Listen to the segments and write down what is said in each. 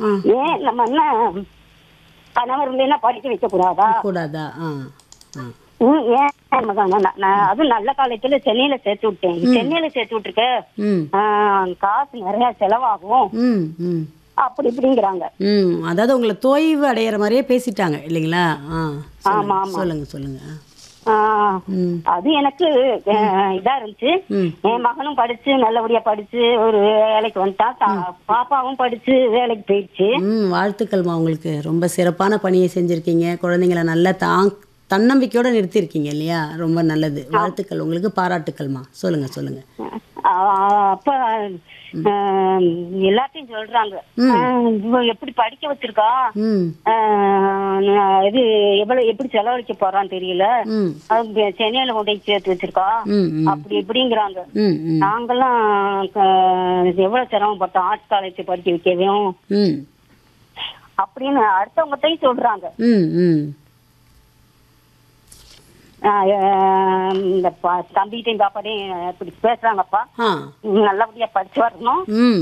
ம். ஏன் நம்ம என்ன கணவர் இல்லைன்னா படிக்க வைக்க கூடாதா கூடாதா ஆ ஆ ம், ஏன் நம்ம தான் நான் நான் அதுவும் நல்ல காலேஜ்ல சென்னையில சேர்த்து விட்டேன் சென்னையில சேர்த்து விட்டுருக்க ம் ஆ, காசு நிறைய செலவாகும் ம் ம் அப்படி இப்படிங்கிறாங்க ம் அதாவது உங்களை தோய்வு அடையிற மாதிரியே பேசிட்டாங்க இல்லைங்களா ஆ சொல்லுங்க. ஆமா, ஆமா. சொல்லுங்க சொல்லுங்க ஆ, ம் அது எனக்கு அஹ், இதா இருந்துச்சு ம் என் மகனும் படிச்சு நல்லபடியா படிச்சு ஒரு வேலைக்கு வந்துட்டான் தா- பாப்பாவும் படிச்சு வேலைக்கு போயிடுச்சு ம் வாழ்த்துக்கள்மா உங்களுக்கு ரொம்ப சிறப்பான பணியை செஞ்சுருக்கீங்க குழந்தைங்கள நல்லா தாங் தன்னம்பிக்கையோட நிறுத்தியிருக்கீங்க இல்லையா ரொம்ப நல்லது வாழ்த்துக்கள் உங்களுக்கு பாராட்டுக்கள்மா சொல்லுங்க சொல்லுங்க ஆஹ் அப்ப ஆஹ் எல்லாத்தையும் சொல்றாங்க ஆஹ் இவ எப்படி படிக்க வச்சிருக்கா ம் ஆஹ் நான் இது எவ்வளவு எப்படி செலவழிக்க போறான்னு தெரியல ம் அது சென்னையில கொண்டு போய் சேர்த்து வச்சிருக்கா ம் ம் அப்படி இப்படிங்கிறாங்க ம் ம் நாங்கெல்லாம் க- எவ்வளவு சிரமப்பட்டோம் ஆர்ட்ஸ் காலேஜ் படிக்க வைக்கவும் ம் அப்படின்னு அடுத்தவங்கத்தையும் சொல்றாங்க ம் ம் ஆஹ் ஆஹ் இந்த ப- தம்பிகிட்டையும் பாப்பாட்டையும் இப்படி பேசுறாங்கப்பா ஆ நல்லபடியா படிச்சு வரணும் ம்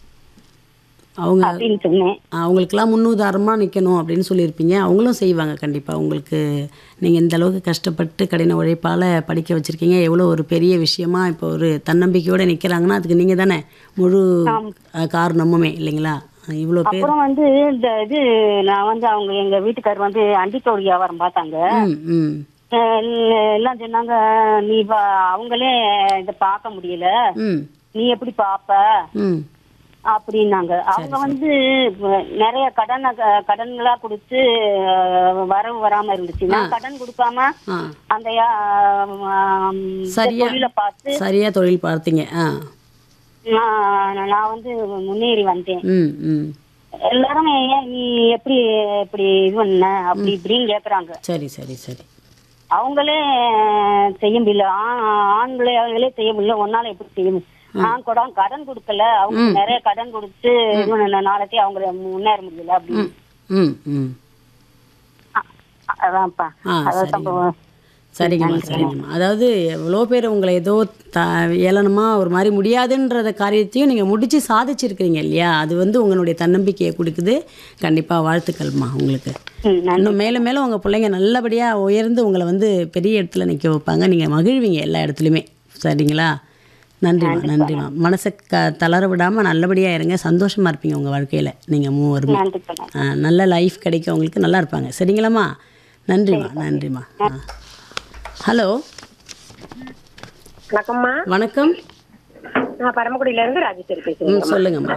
அவங்க அப்படின்னு சொன்னேன் அவங்களுக்கெல்லாம் முன்னுதாரணமாக நிற்கணும் அப்படின்னு சொல்லியிருப்பீங்க அவங்களும் செய்வாங்க கண்டிப்பாக உங்களுக்கு நீங்கள் இந்த அளவுக்கு கஷ்டப்பட்டு கடின உழைப்பால் படிக்க வச்சுருக்கீங்க எவ்வளோ ஒரு பெரிய விஷயமா இப்போ ஒரு தன்னம்பிக்கையோடு நிற்கிறாங்கன்னா அதுக்கு நீங்கள் தானே முழு அஹ், காரணமுமே இல்லைங்களா இவ்வளோ பேர் அப்புறம் வந்து இந்த இது நான் வந்து அவங்க எங்க வீட்டுக்காரர் வந்து அண்டித்தோடு வியாபாரம் பார்த்தாங்க ம் ம் அஹ் எல்லாம் சொன்னாங்க நீ வா- அவங்களே இத பார்க்க முடியல ம் நீ எப்படி பாப்ப ம் அப்படின்னாங்க அவங்க வந்து வ- நிறைய கடன் கடன்களா கொடுத்து அஹ், வரவு வராம இருந்துச்சு நான் கடன் கொடுக்காம ஆ அந்த யா- ஆம், இந்த சரியா. தொழிலை பார்த்து சரியாக தொழில் பார்த்தீங்க ஆ நான் நான் வந்து முன்னேறி வந்தேன் ம் ம் எல்லாரும் ஏன் நீ எப்படி இப்படி இது பண்ண அப்படி இப்படின்னு கேக்குறாங்க சரி சரி சரி அவங்களே செய்ய முடியல ஆ- ஆண்களே அவங்களே செய்ய முடியல ஒன்னால எப்படி செய்ய முடியும் நான் கூட கடன் கொடுக்கல அவங்க நிறைய கடன் கொடுத்து இது பண்ண நாளைக்கு அவங்க முன்னேற முடியல அப்படின்னு ம் ம் அ- அதான்ப்பா ஆ அதான் சரிங்கம்மா சம்பவம். சரிங்கம்மா சரிங்கம்மா அதாவது எவ்வளோ பேர் உங்களை ஏதோ த ஏளனமாக ஒரு மாதிரி முடியாதுன்றத காரியத்தையும் நீங்கள் முடித்து சாதிச்சிருக்கிறீங்க இல்லையா அது வந்து உங்களுடைய தன்னம்பிக்கையை கொடுக்குது கண்டிப்பாக வாழ்த்துக்கள்மா உங்களுக்கு ம், நன்றி. இன்னும் மேலும் மேலும் உங்கள் பிள்ளைங்க நல்லபடியாக உயர்ந்து உங்களை வந்து பெரிய இடத்துல நிற்க வைப்பாங்க நீங்கள் மகிழ்வீங்க எல்லா இடத்துலையுமே சரிங்களா நன்றிம்மா நன்றிம்மா மனசை க தளர விடாமல் நல்லபடியாக இருங்க சந்தோஷமாக இருப்பீங்க உங்கள் வாழ்க்கையில் நீங்கள் மூவருமே நன்றிப்பா நன்றி. ஆ, நல்ல லைஃப் கிடைக்கும் உங்களுக்கு நல்லா இருப்பாங்க சரிங்களாம்மா நன்றிம்மா நன்றிம்மா ஆ ஹலோ வணக்கம்மா வணக்கம் நான் பரமக்குடியில இருந்து ராஜேஸ்வரி பேசுறேன் ம் சொல்லுங்கம்மா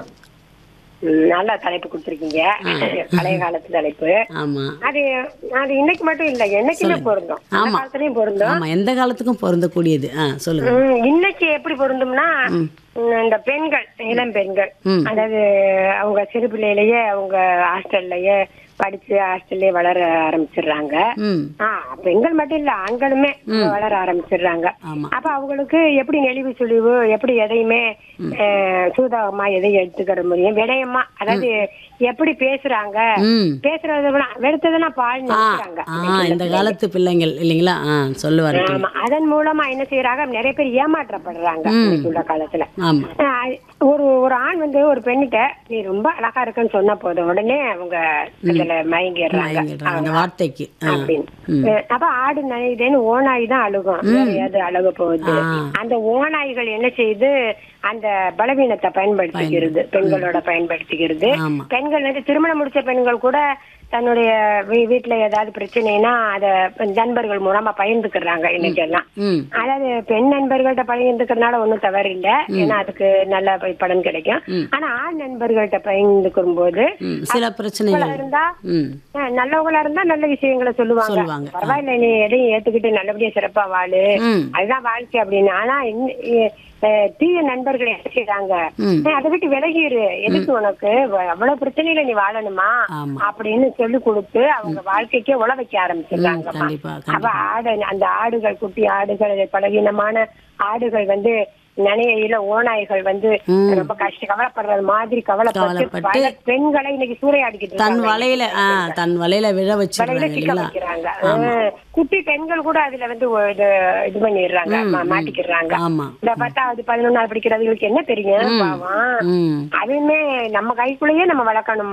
ம், நல்ல தலைப்பு கொடுத்துருக்கீங்க பழைய காலத்து தலைப்பு ஆமாம் அது அது இன்னைக்கு மட்டும் இல்ல என்னைக்குமே பொருந்தும் அந்த ஆமா. காலத்துலயும் பொருந்தும் ஆமாம் எந்த காலத்துக்கும் பொருந்தக்கூடியது ஆ சொல்லுங்க ம், இன்னைக்கு எப்படி பொருந்தும்னா ம், இந்த பெண்கள் இளம் பெண்கள் ம். அதாவது அவங்க சிறு பிள்ளையிலேயே அவங்க ஹாஸ்டல்லயே படிச்சு ஹாஸ்டல்லே வளர ஆரம்பிச்சிடுறாங்க ம் ஆ, பெண்கள் மட்டும் இல்ல ஆண்களுமே வளர ஆரம்பிச்சிடுறாங்க ஆமா. அப்ப அவங்களுக்கு எப்படி நெளிவு சுழிவு எப்படி எதையுமே அஹ், சூதாகமா எதையும் எடுத்துக்கிற முடியும் விடயமா அதாவது எப்படி பேசுறாங்க ம் பேசுறது விட வெறுத்ததெல்லாம் பால் ஆ நினைக்கிறாங்க ஆ இந்த காலத்து பிள்ளைங்கள் இல்லைங்களா ஆ சொல்லுவார் ஆமா அதன் மூலமா என்ன செய்யறாங்க நிறைய பேர் ஏமாற்றப்படுறாங்க இன்னைக்கு உள்ள காலத்துல ஆமாம் ஆஹ் ஒரு ஒரு ஆண் வந்து ஒரு பெண்ணிட்ட நீ ரொம்ப அழகா இருக்குன்னு சொன்ன போதும் உடனே அவங்க அதுல மயங்கிடுறாங்க மயங்கிடுறாங்க அந்த வார்த்தைக்கு ஆ அப்படின்னு அஹ் அப்ப ஆடு நனையுதேன்னு ஓநாய் தான் அழுகும் வேற எது அழுக போகுது ஆ. அந்த ஓநாய்கள் என்ன செய்யுது அந்த பலவீனத்தை பயன்படுத்திக்கிறது பெண்களோட பயன்படுத்திக்கிறது ஆமா. பெண்கள் வந்து திருமணம் முடிச்ச பெண்கள் கூட தன்னுடைய வீ- வீட்டுல ஏதாவது பிரச்சனைனா அத நண்பர்கள் மூலமா பகிர்ந்துக்கிறாங்க இன்னைக்கு எல்லாம் ம் அதாவது பெண் நண்பர்கள்ட்ட பகிர்ந்துக்கிறதுனால ஒண்ணும் தவறு இல்ல ஏன்னா அதுக்கு நல்ல ப- பலன் கிடைக்கும் ஆனா ஆண் நண்பர்கள்ட்ட பகிர்ந்துக்கும் போது ம் சில பிரச்சனைகள் இருந்தா ம் அஹ் நல்லவங்களா இருந்தா நல்ல விஷயங்களை சொல்லுவாங்க சொல்லுவாங்க. பரவாயில்ல நீ எதையும் ஏத்துக்கிட்டு நல்லபடியா சிறப்பா வாழு ம் அதுதான் வாழ்க்கை அப்படின்னு ஆனா இன்ன- எ- அஹ் தீய நண்பர்கள் என்ன செய்றாங்க ம். ஏய், அதை விட்டு விலகிரு எதுக்கு உனக்கு வ- அவ்வளவு பிரச்சனையில நீ வாழணுமா ஆமா. அப்படின்னு சொல்லி கொடுத்து அவங்க வாழ்க்கைக்கே உழ வைக்க ஆரம்பிச்சிருக்காங்கம்மா கண்டிப்பா அப்ப கண்டிப்பா ஆடு அந்த ஆடுகள் குட்டி ஆடுகள் பலவீனமான ஆடுகள் வந்து நனையில ஓநாய்கள் வந்து ரொம்ப கஷ்ட கவலைப்படுறது மாதிரி கவலைப்பட்டு கவலைப்பட்டு பல பெண்களை இன்னைக்கு சூறையாடிக்கிட்டு தன் இருக்காங்க. வலையில ஆ தன் வலையில விழ வலையில வச்சிடுறாங்க சிக்க இல்லைங்களா வைக்கிறாங்க அஹ் குட்டி பெண்கள் கூட அதுல வந்து ஒ- இது இது பண்ணிடுறாங்க மா- மாட்டிக்கிறாங்க ஆமா இந்த பத்தாவது பதினொன்னாவது படிக்கிறதுகளுக்கு என்ன தெரியும் பாவம் ம் அதுவுமே நம்ம கைக்குள்ளேயே நம்ம வளர்க்கணும்